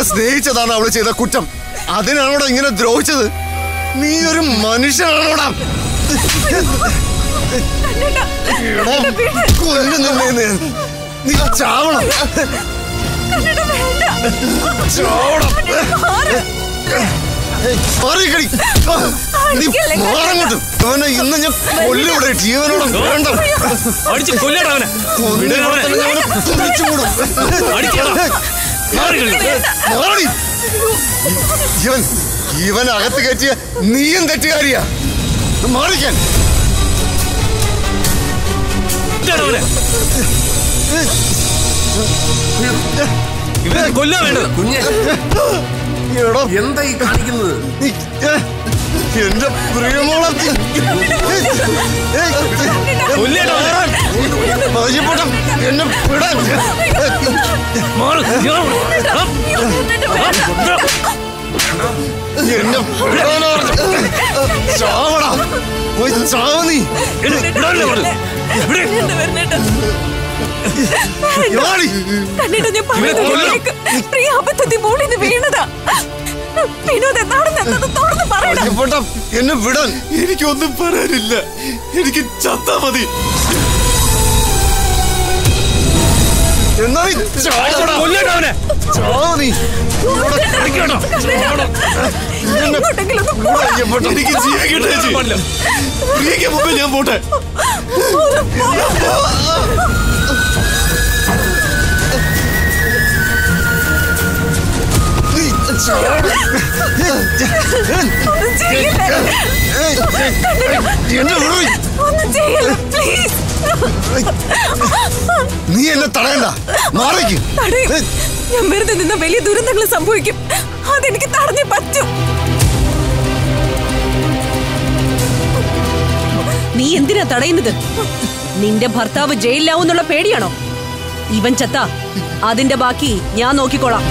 നിന്നെ സ്നേഹിച്ചതാണ് അവള് ചെയ്ത കുറ്റം അതിനാണോടാ ഇങ്ങനെ ദ്രോഹിച്ചത് നീ ഒരു മനുഷ്യനാണോടാ എടാ, കൊല്ലും നിന്നെ ഞാൻ. നീ ചാവണം ചാവണം മാറിക്കടി നീ മാറങ്ങോട്ട് അവനെ ഇന്ന് ഞാൻ കൊല്ലിവിടെ ജീവനോടെ വേണ്ട അടിച്ച് കൊല്ലടാ അവനെ കൊന്നിവിടെ തന്നെ ഞാൻ അവനെ കുഴിച്ചുമൂടും. അടിക്കടാ. മാറിക്കളി. മാറി. ഇവൻ ഇവൻ അകത്ത് കയറ്റിയ നീയും തെറ്റുകാരിയാ മാറിക്കാൻ ഇതാണ് അവനെ ഇവനെ കൊല്ലാ വേണ്ടത് കുഞ്ഞെ എടാ എന്താ ഈ കാണിക്കുന്നത് നീ, ഏ, എന്റെ പ്രിയമോളെ കൊല്ലേടാ അവനെ. ഭയപ്പെട്ട എന്നെ വിടാൻ മാറ്. ഞാൻ- ആ. എന്നെ വിടാനാ പറഞ്ഞത്. ചാവടാ പോയി ചാവ നീ എന്നെ വിടാനല്ലേ പറഞ്ഞത്? ഇവിടെ. ഇവാടി. കണ്ടിട്ട് ഞാൻ പറഞ്ഞത് കൊല്ലണം. കേൾക്ക്. പ്രിയ അബദ്ധത്തിൽ മോളിന്ന് വീണതാ വിനോദ് എന്താണെന്ന് എന്നത് തുറന്ന് പറയണം ഭയപ്പെട്ട എന്നെ വിടാൻ എനിക്കൊന്നും പറയാനില്ല എനിക്ക് ചത്താ മതി എന്നാ നീ ചാവടാ കൊല്ലേടാ അവനെ. ചാവ നീ അടിക്കടാ. എന്നെ എങ്ങോട്ടെങ്കിലും ഒന്ന് പോ. ഭയപ്പെട്ട എനിക്ക് ജീവിക്കട്ടെ ചേച്ചി പാടില്ല. പ്രിയയ്ക്ക് മുമ്പേ ഞാൻ പോട്ടെ നീ ചാവടാ. ഒന്നും ചെയ്യില്ല. എന്നെ വിടറി. ഒന്നും ചെയ്യില്ല പ്ലീസ് നീ എന്നെ തടയണ്ട മാറിക്ക് തടയും ഞാൻ വെറുതെ നിന്ന വലിയ ദുരന്തങ്ങൾ സംഭവിക്കും അതെനിക്ക് തടഞ്ഞേ പറ്റും നീ എന്തിനാ തടയുന്നത് നിന്റെ ഭർത്താവ് ജയിലിലാവൂന്നുള്ള പേടിയാണോ ഇവൻ ചത്ത അതിന്റെ ബാക്കി ഞാൻ നോക്കിക്കോളാം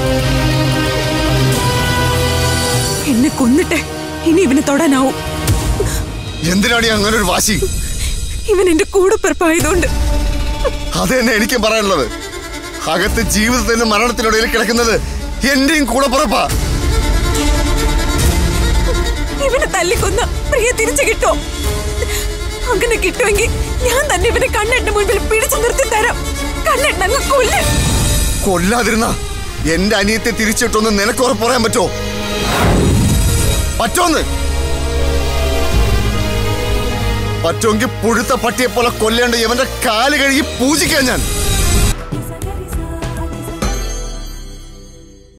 എന്നെ കൊന്നിട്ടെ ഇനി ഇവനെ തൊടാനാവും എന്തിനാടി അങ്ങനെ ഒരു വാശി ഇവൻ എന്റെ കൂടെ പിറപ്പായതുകൊണ്ട് അത് തന്നെ എനിക്കും പറയാനുള്ളത് അകത്ത് ജീവിതത്തിന്റെ മരണത്തിനിടയിൽ കിടക്കുന്നത് എന്റെയും കൂടെ പുറപ്പാ ഇവനെ തല്ലിക്കൊന്ന പ്രിയ തിരിച്ചു കിട്ടോ അങ്ങനെ കിട്ടുമെങ്കിൽ ഞാൻ തന്നെ ഇവനെ കണ്ണെന്റെ മുൻപിൽ പിടിച്ചു നിർത്തി തരാം കണ്ണെണ്ണങ്ങ് കൊല്ല് കൊല്ലാതിരുന്ന എന്റെ അനിയത്തെ തിരിച്ചിട്ടൊന്ന് നിനക്ക് ഉറപ്പ് പറയാൻ പറ്റോ പറ്റോന്ന് പറ്റുമെങ്കിൽ പുഴുത്ത പട്ടിയെ പോലെ കൊല്ലേണ്ട ഇവന്റെ കാല് കഴുകി പൂജിക്കാൻ ഞാൻ